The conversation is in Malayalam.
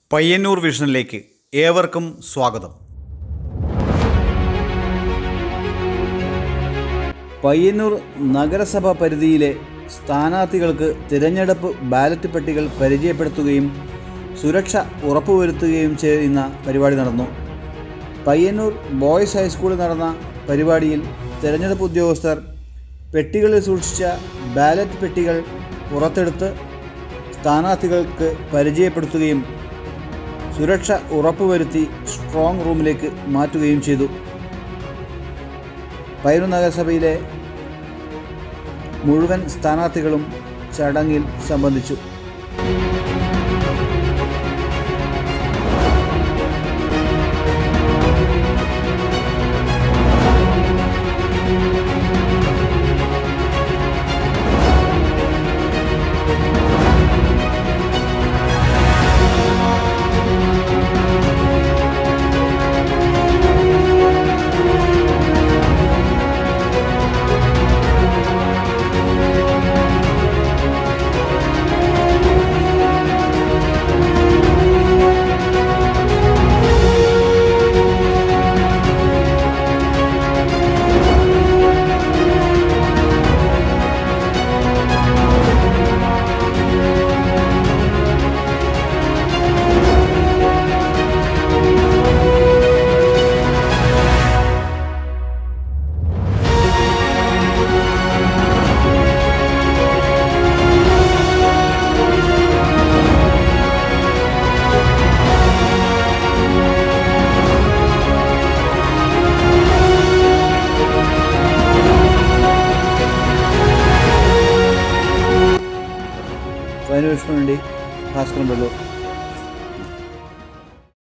പയ്യന്നൂർ വിഷനിലേക്ക് ഏവർക്കും സ്വാഗതം പയ്യന്നൂർ നഗരസഭ പരിധിയിലെ സ്ഥാനാർത്ഥികൾക്ക് തിരഞ്ഞെടുപ്പ് ബാലറ്റ് പെട്ടികൾ പരിചയപ്പെടുത്തുകയും സുരക്ഷ ഉറപ്പുവരുത്തുകയും ചെയ്യുന്ന പരിപാടി നടന്നു പയ്യന്നൂർ ബോയ്സ് ഹൈസ്കൂളിൽ നടന്ന പരിപാടിയിൽ തിരഞ്ഞെടുപ്പ് ഉദ്യോഗസ്ഥർ പെട്ടികളിൽ സൂക്ഷിച്ച ബാലറ്റ് പെട്ടികൾ പുറത്തെടുത്ത് സ്ഥാനാർത്ഥികൾക്ക് പരിചയപ്പെടുത്തുകയും സുരക്ഷ ഉറപ്പുവരുത്തി സ്ട്രോങ് റൂമിലേക്ക് മാറ്റുകയും ചെയ്തു പയ്യന്നൂർ നഗരസഭയിലെ മുഴുവൻ സ്ഥാനാർത്ഥികളും ചടങ്ങിൽ സംബന്ധിച്ചു പയ്യന്നൂർ വിഷ്ണു വേണ്ടി ഭാസ്കരൻ വെള്ളൂർ